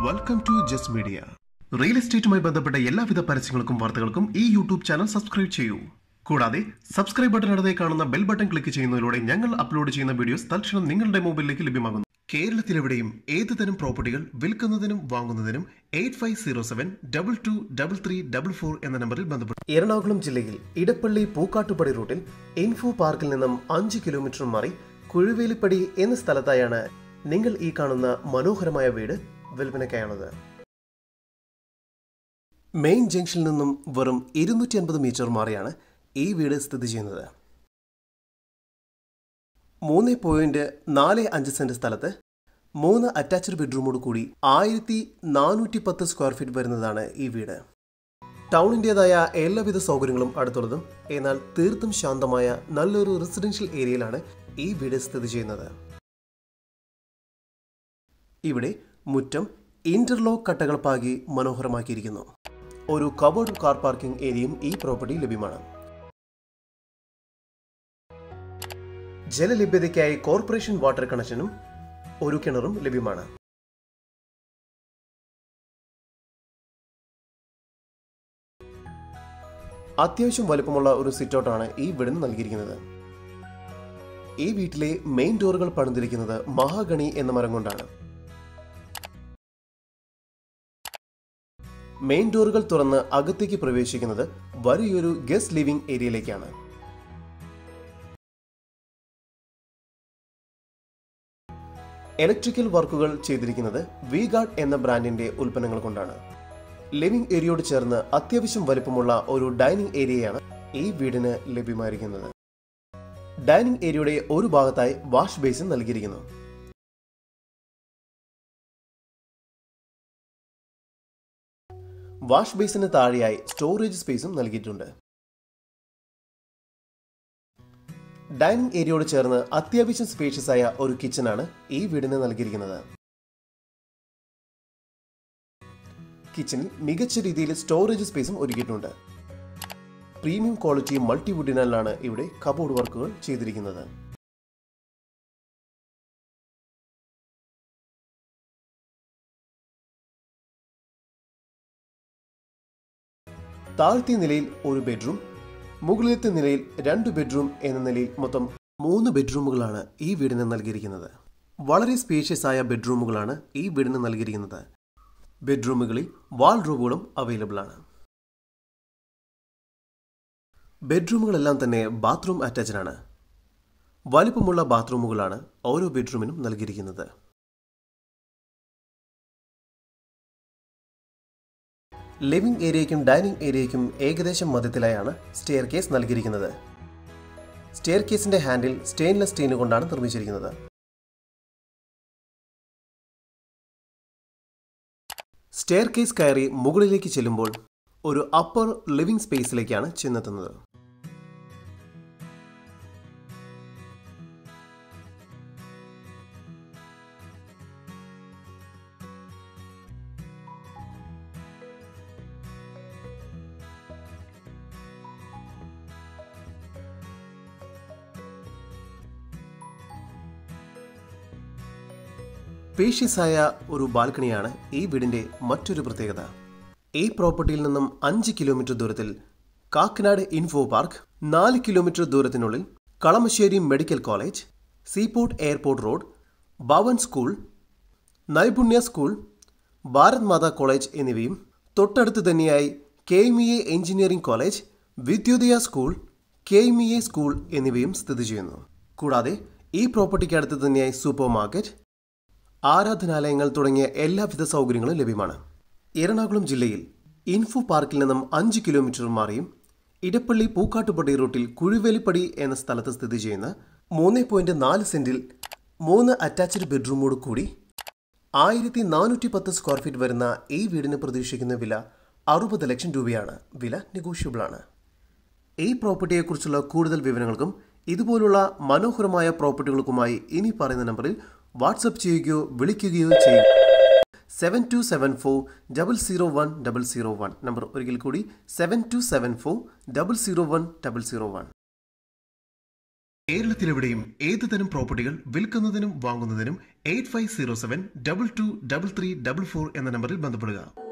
welcome to just media real എസ്റ്റേറ്റുമായി ബന്ധപ്പെട്ട എല്ലാവിധ പരസ്യങ്ങൾക്കും വാർത്തകൾക്കും ഈ യൂട്യൂബ് ചാനൽ സബ്സ്ക്രൈബ് ചെയ്യൂ കൂടാതെ സബ്സ്ക്രൈബ് ബട്ടൺ അടുത്തേ കാണുന്ന ബെൽ ബട്ടൺ ക്ലിക്ക് ചെയ്യുന്നതിലൂടെ ഞങ്ങൾ അപ്ലോഡ് ചെയ്യുന്ന വീഡിയോസ് തൽക്ഷണം നിങ്ങളുടെ മൊബൈലിലേക്ക് ലഭ്യമാകുന്നു കേരളത്തിലെവിടെയും ഏത് തരം പ്രോപ്പർട്ടികൾ വിൽക്കുന്നതിനും വാങ്ങുന്നതിനും eight five zero seven double two double three double four എന്ന നമ്പറിൽ ബന്ധപ്പെട്ടു എറണാകുളം ജില്ലയിൽ ഇടപ്പള്ളി പൂക്കാട്ടുപടി റൂട്ടിൽ ഇൻഫോ പാർക്കിൽ നിന്നും അഞ്ച് കിലോമീറ്റർ മാറി കുഴുവേലിപ്പടി എന്ന സ്ഥലത്തായാണ് നിങ്ങൾ ഈ കാണുന്ന മനോഹരമായ വീട് വിൽപ്പനയ്ക്കായുള്ളത് മെയിൻ ജംഗ്ഷനിൽ നിന്നും വെറും ഇരുന്നൂറ്റി അൻപത് മീറ്റർ മാറിയാണ് ഈ വീട് സ്ഥിതി ചെയ്യുന്നത് മൂന്ന് പോയിന്റ് നാല് അഞ്ച് സെന്റ് സ്ഥലത്ത് മൂന്ന് അറ്റാച്ച്ഡ് ബെഡ്റൂമോട് കൂടി ആയിരത്തി നാനൂറ്റി പത്ത് സ്ക്വയർ ഫീറ്റ് വരുന്നതാണ് ഈ വീട് ടൗണിൻ്റെതായ എല്ലാവിധ സൗകര്യങ്ങളും അടുത്തുള്ളതും എന്നാൽ തീർത്തും ശാന്തമായ നല്ലൊരു റെസിഡൻഷ്യൽ ഏരിയയിലാണ് ഈ വീട് സ്ഥിതി ചെയ്യുന്നത് ഇവിടെ മുറ്റം ഇന്റർലോക്ക് കട്ടകൾ പാകി മനോഹരമാക്കിയിരിക്കുന്നു ഒരു കവേർഡ് കാർ പാർക്കിംഗ് ഏരിയയും ഈ പ്രോപ്പർട്ടി ലഭ്യമാണ് ജലലഭ്യതയ്ക്കായി കോർപ്പറേഷൻ വാട്ടർ കണക്ഷനും ഒരു കിണറും ലഭ്യമാണ് അത്യാവശ്യം വലുപ്പമുള്ള ഒരു സിറ്റൗട്ടാണ് ഈ വീടിന് നൽകിയിരിക്കുന്നത് ഈ വീട്ടിലെ മെയിൻ ഡോറുകൾ പണിതിരിക്കുന്നത് മഹാഗണി എന്ന മരം കൊണ്ടാണ് മെയിൻ ഡോറുകൾ തുറന്ന് അകത്തേക്ക് പ്രവേശിക്കുന്നത് വലിയൊരു ഗസ്റ്റ് ലിവിംഗ് ഏരിയയിലേക്കാണ് ഇലക്ട്രിക്കൽ വർക്കുകൾ ചെയ്തിരിക്കുന്നത് വി ഗാർഡ് എന്ന ബ്രാൻഡിന്റെ ഉൽപ്പന്നങ്ങൾ കൊണ്ടാണ് ലിവിംഗ് ഏരിയയോട് ചേർന്ന് അത്യാവശ്യം വലുപ്പമുള്ള ഒരു ഡൈനിങ് ഏരിയയാണ് ഈ വീടിന് ലഭ്യമായിരിക്കുന്നത് ഡൈനിങ് ഏരിയയുടെ ഒരു ഭാഗത്തായി വാഷ് ബേസിൻ നൽകിയിരിക്കുന്നു വാഷ് ബേസിന് താഴെയായി സ്റ്റോറേജ് സ്പേസും നൽകിയിട്ടുണ്ട് ഡൈനിങ് ഏരിയയോട് ചേർന്ന് അത്യാവശ്യം സ്പേഷ്യസ് ആയ ഒരു കിച്ചണാണ് ഈ വീടിന് നൽകിയിരിക്കുന്നത് കിച്ചണിൽ മികച്ച രീതിയിൽ സ്റ്റോറേജ് സ്പേസും ഒരുക്കിയിട്ടുണ്ട് പ്രീമിയം ക്വാളിറ്റി മൾട്ടിവുഡിനാലാണ് ഇവിടെ കബോർഡ് വർക്കുകൾ ചെയ്തിരിക്കുന്നത് താഴത്തെ നിലയിൽ ഒരു ബെഡ്റൂം മുകളിലത്തെ നിലയിൽ രണ്ട് ബെഡ്റൂം എന്ന നിലയിൽ മൊത്തം മൂന്ന് ബെഡ്റൂമുകളാണ് ഈ വീടിന് നൽകിയിരിക്കുന്നത് വളരെ സ്പേഷ്യസ് ആയ ബെഡ്റൂമുകളാണ് ഈ വീടിന് നൽകിയിരിക്കുന്നത് ബെഡ്റൂമുകളിൽ വാൾ റൂമുകളും അവൈലബിൾ ആണ് ബെഡ്റൂമുകളെല്ലാം തന്നെ ബാത്റൂം അറ്റാച്ച്ഡ് ആണ് വലിപ്പമുള്ള ബാത്റൂമുകളാണ് ഓരോ ബെഡ്റൂമിനും നൽകിയിരിക്കുന്നത് ലിവിംഗ് ഏരിയയ്ക്കും ഡൈനിങ് ഏരിയയ്ക്കും ഏകദേശം മധ്യത്തിലായാണ് സ്റ്റെയർ കേസ് നൽകിയിരിക്കുന്നത് സ്റ്റെയർ കേസിന്റെ ഹാൻഡിൽ സ്റ്റെയിൻലെസ് സ്റ്റീൽ കൊണ്ടാണ് നിർമ്മിച്ചിരിക്കുന്നത് സ്റ്റെയർ കേസ് കയറി മുകളിലേക്ക് ചെല്ലുമ്പോൾ ഒരു അപ്പർ ലിവിംഗ് സ്പേസിലേക്കാണ് ചെന്നെത്തുന്നത് സ്പേഷ്യസ് ആയ ഒരു ബാൽക്കണിയാണ് ഈ വീടിന്റെ മറ്റൊരു പ്രത്യേകത ഈ പ്രോപ്പർട്ടിയിൽ നിന്നും അഞ്ച് കിലോമീറ്റർ ദൂരത്തിൽ കാക്കനാട് ഇൻഫോ പാർക്ക് നാല് കിലോമീറ്റർ ദൂരത്തിനുള്ളിൽ Kalamassery medical college seaport airport road Bhavan school Naipunya school Bharat Mata college എന്നിവയും തൊട്ടടുത്ത് തന്നെയായി K M E A engineering college Vidyodaya school K M E A school എന്നിവയും സ്ഥിതി ചെയ്യുന്നു കൂടാതെ ഈ പ്രോപ്പർട്ടിക്ക് അടുത്ത് തന്നെയായി സൂപ്പർ മാർക്കറ്റ് ആരാധനാലയങ്ങൾ തുടങ്ങിയ എല്ലാവിധ സൗകര്യങ്ങളും ലഭ്യമാണ് എറണാകുളം ജില്ലയിൽ ഇൻഫോ പാർക്കിൽ നിന്നും അഞ്ച് കിലോമീറ്റർ മാറിയും ഇടപ്പള്ളി പൂക്കാട്ടുപടി റൂട്ടിൽ കുഴിവേലിപ്പടി എന്ന സ്ഥലത്ത് സ്ഥിതി ചെയ്യുന്ന മൂന്ന് പോയിന്റ് നാല് സെന്റിൽ മൂന്ന് അറ്റാച്ച്ഡ് ബെഡ്റൂമോട് കൂടി ആയിരത്തി നാനൂറ്റി പത്ത് സ്ക്വയർ ഫീറ്റ് വരുന്ന ഈ വീടിന് പ്രതീക്ഷിക്കുന്ന വില അറുപത് ലക്ഷം രൂപയാണ് വില നെഗോഷ്യബിൾ ആണ് ഈ പ്രോപ്പർട്ടിയെക്കുറിച്ചുള്ള കൂടുതൽ വിവരങ്ങൾക്കും ഇതുപോലുള്ള മനോഹരമായ പ്രോപ്പർട്ടികൾക്കുമായി ഇനി പറയുന്ന നമ്പറിൽ വാട്സപ്പ് ചെയ്യുകയോ വിളിക്കുകയോ ചെയ്യുക seven two seven four double zero one double zero one number ഒരിക്കൽ കൂടി seven two seven four double zero one double zero one കേരളത്തിലെവിടെയും ഏത് തരം പ്രോപ്പർട്ടികൾ വിൽക്കുന്നതിനും വാങ്ങുന്നതിനും eight five zero seven double two double three double four എന്ന നമ്പറിൽ ബന്ധപ്പെടുക